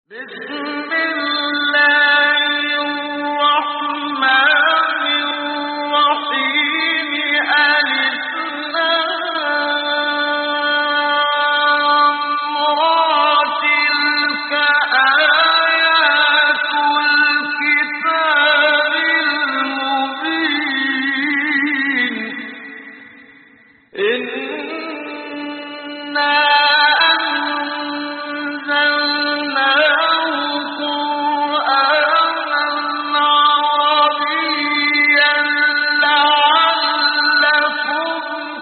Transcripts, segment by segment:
بسم الله الرحمن الرحيم ألف لام را تلك آيات الكتاب المبين إنا أنزلناه قرآنا عربيا لعلكم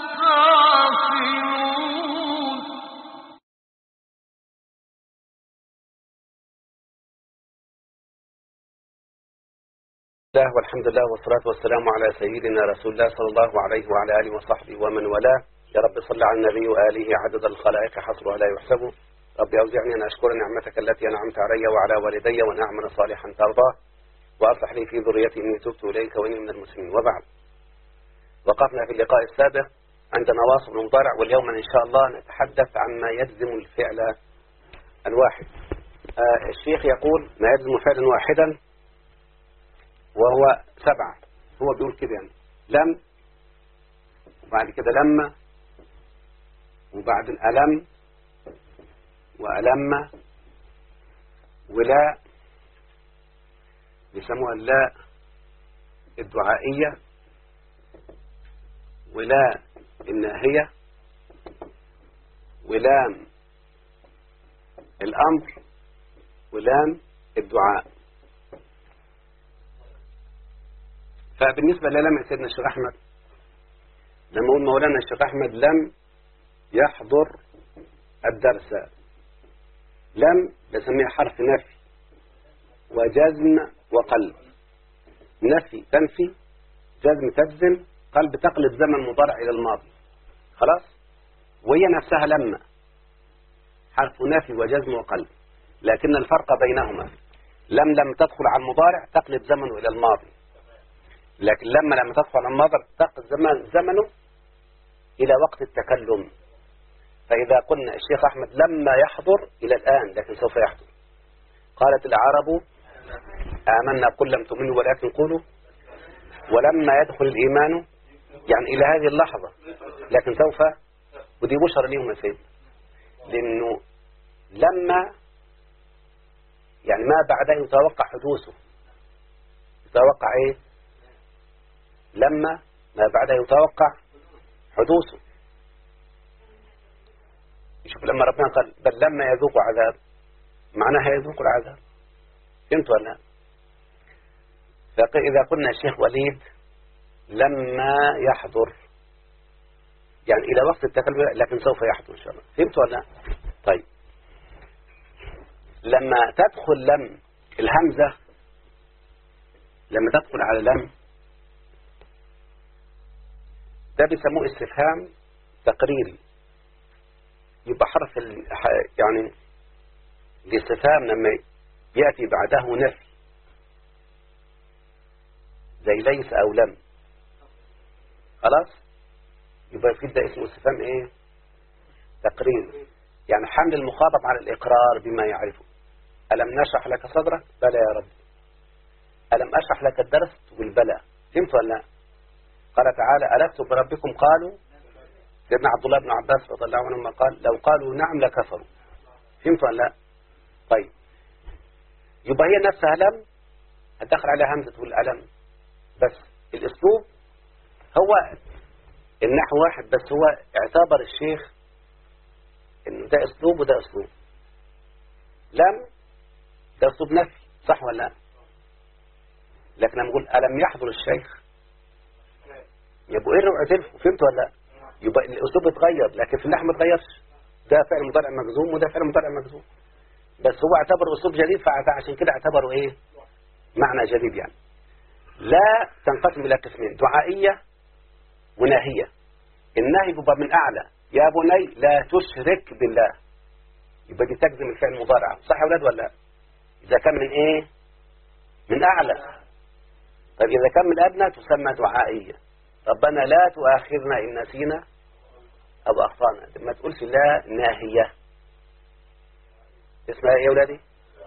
تعقلون الله والحمد لله والصلاة والسلام على سيدنا رسول الله صلى الله عليه وعلى آله وصحبه ومن والاه يا رب صل على النبي وآله عدد الخلائق حصرها لا يحسب رب أوزعني أن أشكر نعمتك التي أنعمت علي وعلى والدي وأن أعمل صالحا ترضاه وأصلح لي في ذريتي إني تبت إليك وإني من المسلمين وبعد وقفنا في اللقاء السابق عند نواصب المضارع واليوم إن شاء الله نتحدث عما يجزم الفعل الواحد آه الشيخ يقول ما يجزم فعلا واحدا وهو سبعة هو بيقول كده يعني لم وبعد كده لما وبعدين ألم وألم ولا بيسموها اللاء الدعائية ولا الناهية ولام الأمر ولام الدعاء فبالنسبة للم سيدنا الشيخ أحمد لما أقول مولانا الشيخ أحمد لم يحضر الدرس لم بسميها حرف نفي وجزم وقلب نفي تنفي جزم تجزم قلب تقلب زمن مضارع إلى الماضي خلاص وهي نفسها لما حرف نفي وجزم وقلب لكن الفرق بينهما لم لم تدخل على المضارع تقلب زمنه إلى الماضي لكن لما لما تدخل على الماضي تقلب زمن زمنه إلى وقت التكلم فإذا قلنا الشيخ أحمد لما يحضر إلى الآن لكن سوف يحضر قالت العرب آمنا قل لم تؤمنوا ولكن قولوا ولما يدخل الإيمان يعني إلى هذه اللحظة لكن سوف ودي بشر ليهم يا سيدي لأنه لما يعني ما بعده يتوقع حدوثه يتوقع إيه لما ما بعده يتوقع حدوثه شوف لما ربنا قال بل لما يذوق عذاب معناها يذوق العذاب فهمت ولا لا فإذا قلنا الشيخ وليد لما يحضر يعني إلى وقت التكلم لكن سوف يحضر إن شاء الله فهمت ولا لا طيب لما تدخل لم الهمزة لما تدخل على لم ده بيسموه استفهام تقريري يبقى حرف ال... يعني الاستفهام لما يأتي بعده نفي زي ليس أو لم خلاص يبقى في ده اسمه استفهام ايه تقرير يعني حمل المخاطب على الإقرار بما يعرفه ألم نشرح لك صدرك بلى يا رب ألم أشرح لك الدرس تقول بلى فهمت ولا لا قال تعالى ألست بربكم قالوا سيدنا عبد الله بن عباس رضي الله عنهما قال لو قالوا نعم لكفروا فهمت ولا لا طيب يبقى هي نفسها لم هتدخل عليها همزة والألم بس الأسلوب هو النحو واحد بس هو اعتبر الشيخ انه ده اسلوب وده اسلوب لم ده اسلوب نفي صح ولا لا لكن لما نقول ألم يحضر الشيخ يبقوا ايه اعترفوا فهمت ولا لا يبقى الاسلوب اتغير لكن في النحو ما اتغيرش ده فعل مضارع مجزوم وده فعل مضارع مجزوم بس هو اعتبر اسلوب جديد فعشان كده اعتبره ايه معنى جديد يعني لا تنقسم الى قسمين دعائيه وناهيه النهي بيبقى من اعلى يا بني لا تشرك بالله يبقى دي تجزم الفعل المضارع صح يا اولاد ولا اذا كان من ايه من اعلى طيب اذا كان من ادنى تسمى دعائيه ربنا لا تؤاخذنا إن نسينا أو أخطأنا ما تقولش لا ناهية اسمها إيه يا ولادي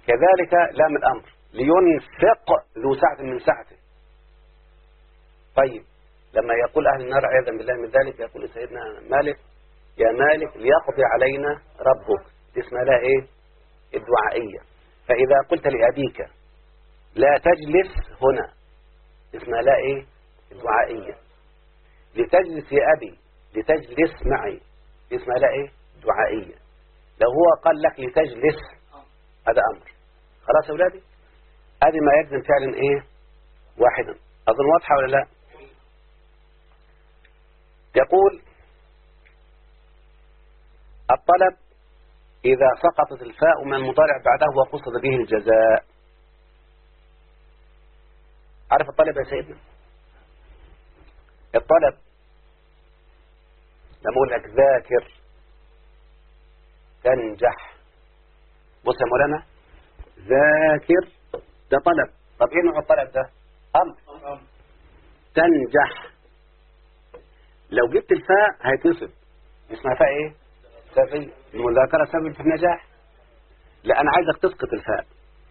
كذلك لام الأمر لينفق ذو سعة من سعته طيب لما يقول أهل النار عياذا بالله من ذلك يقول سيدنا مالك يا مالك ليقضي علينا ربك اسمها لها ايه الدعائية فإذا قلت لأبيك لا تجلس هنا اسمها لها ايه الدعائية لتجلس يا أبي لتجلس معي اسمها لها ايه دعائية لو هو قال لك لتجلس هذا أمر خلاص يا أولادي هذه ما يجزم فعلا ايه واحدا أظن واضحة ولا لا يقول الطلب إذا سقطت الفاء من المضارع بعده وقصد به الجزاء عارف الطلب يا سيدنا الطلب لما أقول لك ذاكر تنجح بص يا مولانا ذاكر ده طلب طب ايه نوع الطلب ده أمر تنجح لو جبت الفاء هيتنصب اسمها فاء ايه سببية المذاكرة سبب في النجاح لا أنا عايزك تسقط الفاء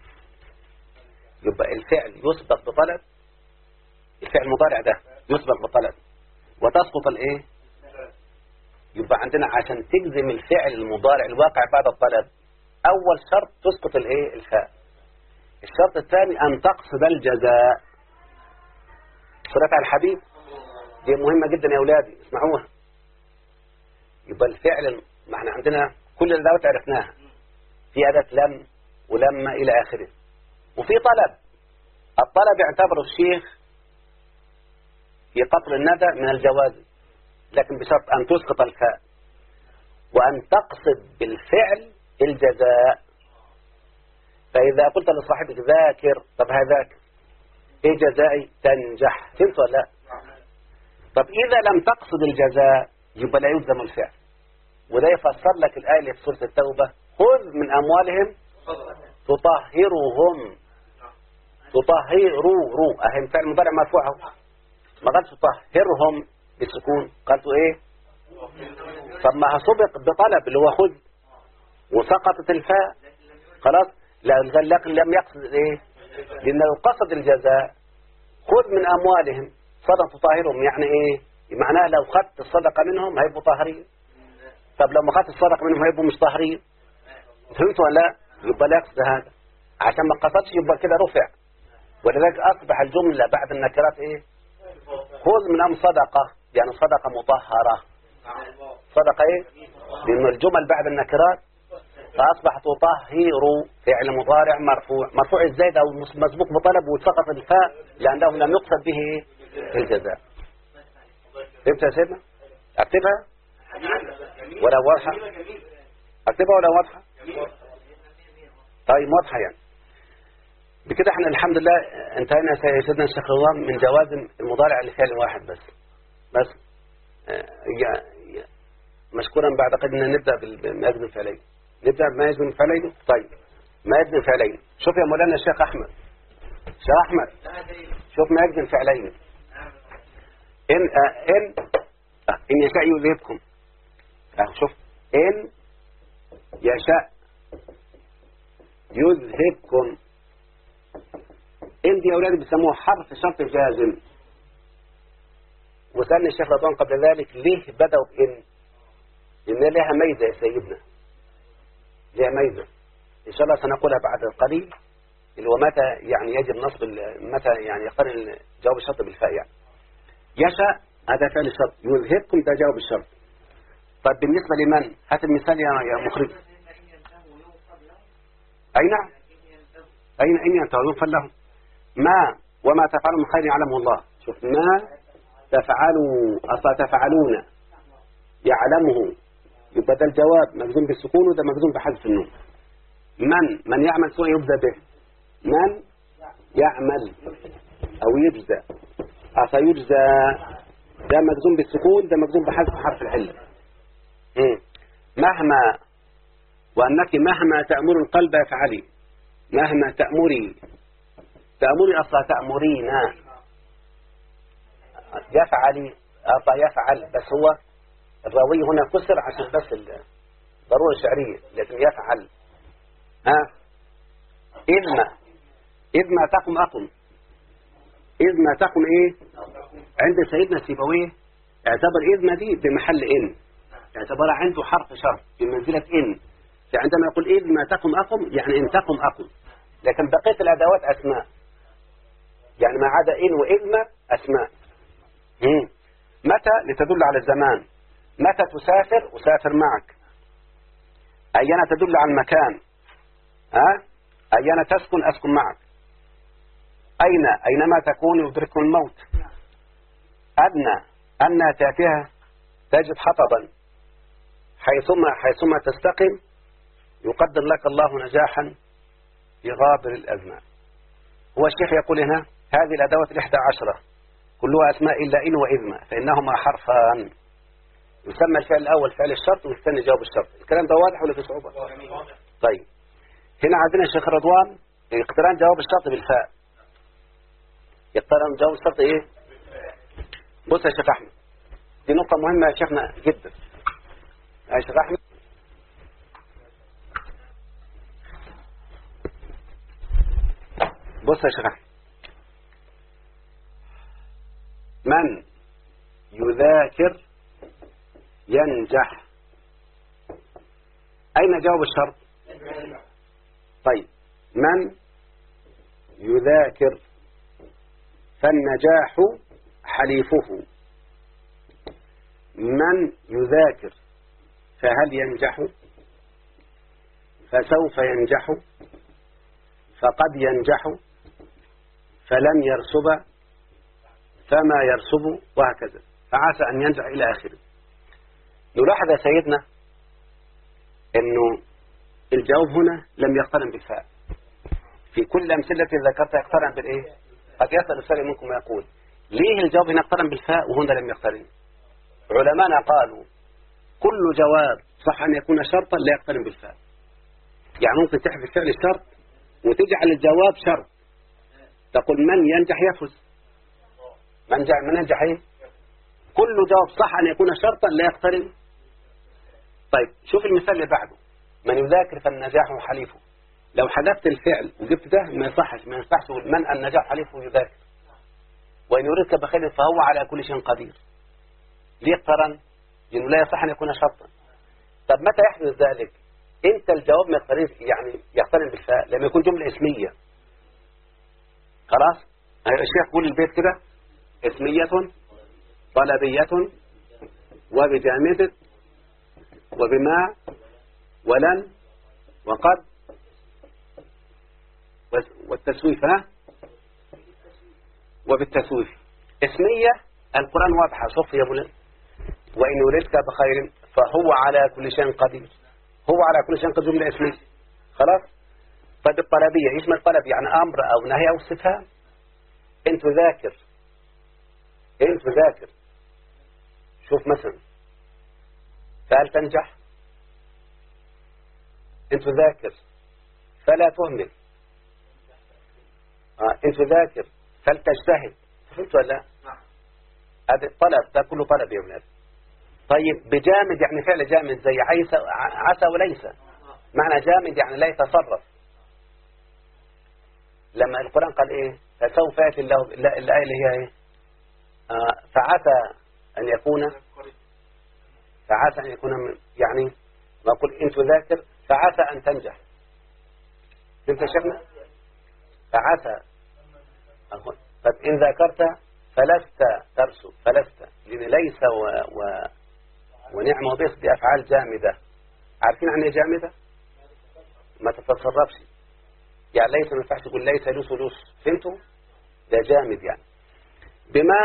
يبقى الفعل يسبق بطلب الفعل المضارع ده يسبق بطلب وتسقط الايه يبقى عندنا عشان تجزم الفعل المضارع الواقع بعد الطلب أول شرط تسقط الايه الفاء الشرط الثاني أن تقصد الجزاء سورة على الحبيب دي مهمة جدا يا أولادي اسمعوها يبقى الفعل ما احنا عندنا كل الأدوات عرفناها في أداة لم ولما إلى آخره وفي طلب الطلب يعتبر الشيخ في قطر الندى من الجواز لكن بشرط أن تسقط الفاء وأن تقصد بالفعل الجزاء فإذا قلت لصاحبك ذاكر طب هذاك إيه جزائي تنجح فهمت ولا لا طب إذا لم تقصد الجزاء يبقى لا يلزم الفعل وده يفسر لك الآية اللي في سورة التوبة خذ من أموالهم تطهرهم تطهروا رو أهم فعل مضارع مرفوع اهو ما قالش تطهرهم بالسكون قالت ايه طب ما سبق بطلب اللي هو خذ وسقطت الفاء خلاص لا لكن لم يقصد ايه لأن لو قصد الجزاء خذ من أموالهم صدق تطهرهم يعني ايه معناها لو خدت الصدقة منهم هيبقوا طاهرين طب لو ما خدت الصدقة منهم هيبقوا مش طاهرين فهمت ولا لا يبقى لا يقصد هذا عشان ما قصدش يبقى كده رفع ولذلك أصبح الجملة بعد النكرات ايه خذ من أم صدقة يعني صدقة مطهرة صدقة ايه لأن الجمل بعد النكرات فأصبح تطهر فعل مضارع مرفوع مرفوع ازاي ده مسبوق بطلب وسقط الفاء لأنه لم يقصد به ايه الجزاء فهمت يا سيدنا اكتبها ولا واضحة اكتبها ولا واضحة طيب واضحة يعني بكده احنا الحمد لله انتهينا يا سيدنا الشيخ رضوان من جوازم المضارع لفعل واحد بس بس اه يا مشكورا بعد قدنا نبدأ بما يجزم فعلين نبدأ بما يجزم فعلين طيب ما يجزم فعلين شوف يا مولانا الشيخ أحمد الشيخ أحمد شوف ما يجزم فعلين إن اه إن اه إن يشاء يذهبكم اه شوف إن يشاء يذهبكم إن دي يا أولادي بيسموها حرف شرط جازم وسألني الشيخ رضوان قبل ذلك ليه بدأوا بإن لأن لها ميزة يا سيدنا لها ميزة إن شاء الله سنقولها بعد قليل اللي هو متى يعني يجب نصب متى يعني يقترن جواب الشرط بالفاء يعني يشاء هذا فعل الشرط يذهبكم ده جواب الشرط طيب بالنسبة لمن هات المثال يا مخرج أي نعم أين أين ينتهوا يغفر لهم ما وما تفعلوا من خير يعلمه الله شوف ما تفعلوا أصلا تفعلون يعلمه يبقى ده الجواب مجزوم بالسكون وده مجزوم بحذف النون من من يعمل سوء يبدأ به من يعمل أو يجزى أفيجزى ده مجزوم بالسكون ده مجزوم بحذف حرف العلة مهما وأنك مهما تأمر القلب يفعلي مهما تأمري تأمري أصلا تأمرينا يفعلي أصلا يفعل بس هو الراوي هنا كسر عشان بس الضرورة الشعرية لكن يفعل ها إذ ما إذ ما تقم أقم إذ ما تقم إيه عند سيدنا سيبويه اعتبر إذ ما دي بمحل إن اعتبر عنده حرف شرط بمنزلة إن فعندما يقول إذ ما تقم أقم يعني إن تقم أقم لكن بقية الأدوات أسماء يعني ما عدا إن وإذ ما أسماء مم. متى لتدل على الزمان متى تسافر أسافر معك أين تدل على المكان ها أين تسكن أسكن معك أين أينما تكون يدركه الموت أدنى أن تأتيها تجد حطبا حيثما حيثما تستقم يقدر لك الله نجاحا في غابر الأزمان هو الشيخ يقول هنا هذه الأدوات الإحدى عشرة كلها أسماء إلا إن وإذما فإنهما حرفان يسمى الفعل الأول فعل الشرط والثاني جواب الشرط الكلام ده واضح ولا في صعوبة طيب هنا عندنا الشيخ رضوان اقتران جواب الشرط بالفاء اقتران جواب الشرط ايه بص يا شيخ احمد دي نقطة مهمة يا شيخنا جدا يا شيخ احمد بص يا شيخ احمد من يذاكر ينجح أين جواب الشرط طيب من يذاكر فالنجاح حليفه من يذاكر فهل ينجح فسوف ينجح فقد ينجح فلم يرسب فما يرسب وهكذا فعسى أن ينجح إلى آخره نلاحظ يا سيدنا أنه الجواب هنا لم يقترن بالفاء في كل الأمثلة التي ذكرتها يقترن بالإيه قد يسأل السؤال منكم ويقول ليه الجواب هنا اقترن بالفاء وهنا لم يقترن علماءنا قالوا كل جواب صح أن يكون شرطا لا يقترن بالفاء يعني ممكن تحذف فعل الشرط وتجعل الجواب شرط تقول من ينجح يفوز من ينجح من ينجح ايه كل جواب صح أن يكون شرطا لا يقترن طيب شوف المثال اللي بعده من يذاكر فالنجاح حليفه لو حذفت الفعل وجبت ده ما يصحش ما ينفعش تقول من النجاح حليفه يذاكر وإن يريدك بخير فهو على كل شيء قدير ليه اقترن لأنه لا يصح أن يكون شرطا طب متى يحدث ذلك انت الجواب ما يقترن يعني يقترن بالفاء لما يكون جملة اسمية خلاص الشيخ يقول البيت كده اسمية طلبية وبجامد وبما ولن وقد والتسويف ها وبالتسويف اسمية القرآن واضحة صف يا مولانا وإن يريدك بخير فهو على كل شيء قدير هو على كل شيء قدير جملة اسمية خلاص طيب الطلبية ايش ما الطلب يعني أمر أو نهي أو استفهام انت ذاكر انت ذاكر شوف مثلا فهل تنجح انت ذاكر فلا تهمل آه. انت ذاكر فلتجتهد فهمت ولا لا هذا الطلب ده كله طلب يا ولاد طيب بجامد يعني فعل جامد زي عيسى عسى وليس معنى جامد يعني لا يتصرف لما القرآن قال ايه فسوف يأتي الله الآية اللي هي ايه آه فعسى أن يكون فعسى أن يكون يعني ما أقول إن تذاكر فعسى أن تنجح فهمت يا شيخنا فعسى أقول طب إن ذاكرت فلست ترسو فلست لأن ليس و... و... ونعم وبيص دي أفعال جامدة عارفين عن ايه جامدة ما تتصرفش يعني ليس ما ينفعش تقول ليس لوس لوس فهمتوا ده جامد يعني بما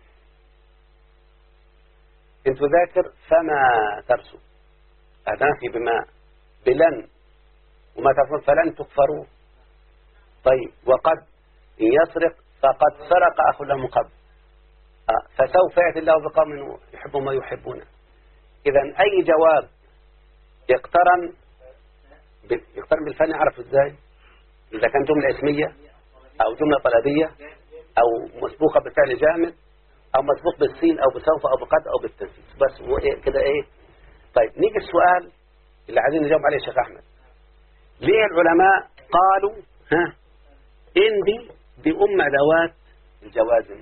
إن تذاكر فما ترسو أدافي بما بلن وما تفعل فلن تكفروا طيب وقد إن يسرق فقد سرق أخ له قبل آه فسوف يأتي الله بقوم يحبون ما يحبون إذا أي جواب يقترن يقترن بالفن يعرف إزاي إذا كان جملة اسمية أو جملة طلبية أو مسبوقة بفعل جامد أو مسبوق بالسين أو بسوف أو بقد أو بالتنفيذ بس هو إيه كده إيه طيب نيجي السؤال اللي عايزين نجاوب عليه يا شيخ أحمد ليه العلماء قالوا ها إن دي دي أم أدوات الجوازم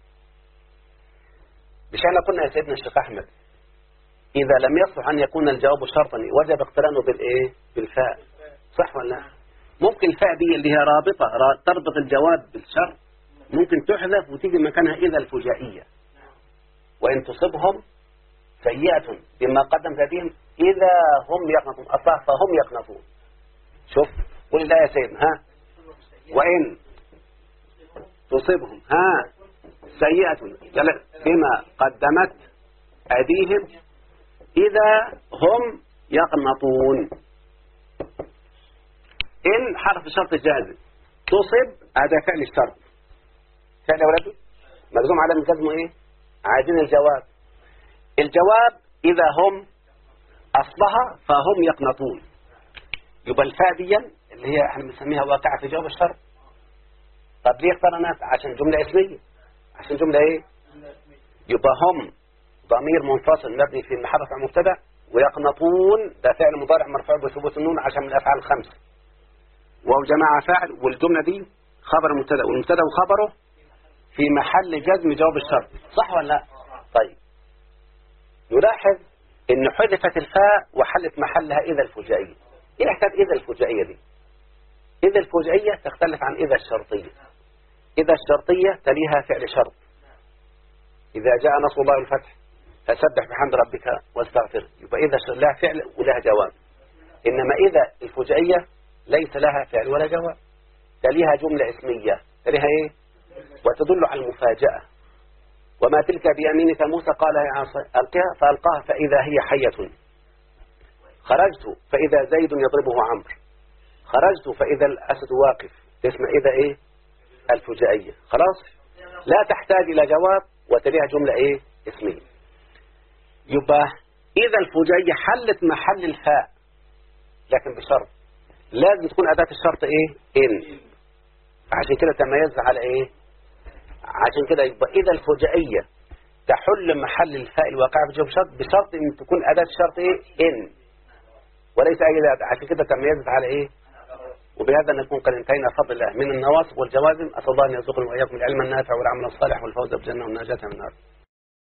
مش احنا قلنا يا سيدنا الشيخ أحمد إذا لم يصلح أن يكون الجواب شرطا وجب اقترانه بالإيه بالفاء صح ولا لا ممكن الفاء دي اللي هي رابطة را- تربط الجواب بالشرط ممكن تحذف وتيجي مكانها إذا الفجائية وإن تصبهم سيئة بما قدم ذاتهم إذا هم يقنطون أصلا فهم يقنطون شوف قل لا يا سيدنا ها وإن تصبهم ها سيئة يلا، بما قدمت أيديهم إذا هم يقنطون إن حرف شرط جازم تصب هذا فعل الشرط فعل يا ولدي ملزوم على جزمه إيه عايزين الجواب الجواب إذا هم أصلها فهم يقنطون يبقى الفاء دي اللي هي احنا بنسميها واقعة في جواب الشرط طب ليه اقترنت عشان جملة اسمية عشان جملة ايه يبقى هم ضمير منفصل مبني في محل رفع مبتدا ويقنطون ده فعل مضارع مرفوع بثبوت النون عشان من الافعال الخمسه وهو جماعه فاعل والجمله دي خبر المبتدا والمبتدا وخبره في محل جزم جواب الشرط صح ولا لا طيب نلاحظ ان حذفت الفاء وحلت محلها اذا الفجائيه ايه حكايه اذا الفجائيه دي اذا الفجائيه تختلف عن اذا الشرطيه اذا الشرطيه تليها فعل شرط إذا جاء نصر الله والفتح فسبح بحمد ربك واستغفر يبقى إذا ش- لها فعل ولها جواب إنما إذا الفجائية ليس لها فعل ولا جواب تليها جملة اسمية تليها إيه وتدل على المفاجأة وما تلك بيمينك موسى قال يا عصا ألقها فألقاها فإذا هي حية خرجت فإذا زيد يضربه عمرو خرجت فإذا الأسد واقف اسمها إذا إيه الفجائية خلاص لا تحتاج إلى جواب وتليها جملة إيه اسمية يبقى إذا الفجائية حلت محل الفاء لكن بشرط لازم تكون أداة الشرط إيه إن عشان كده تميز على إيه عشان كده يبقى إذا الفجائية تحل محل الفاء الواقع بجواب شرط بشرط إن تكون أداة الشرط إيه إن وليس أي أداة عشان كده تميزت على إيه وبهذا نكون قد انتهينا فضل الله من النواصب والجوازم أسأل الله أن يرزقنا وإياكم العلم النافع والعمل الصالح والفوز بالجنة والنجاة من النار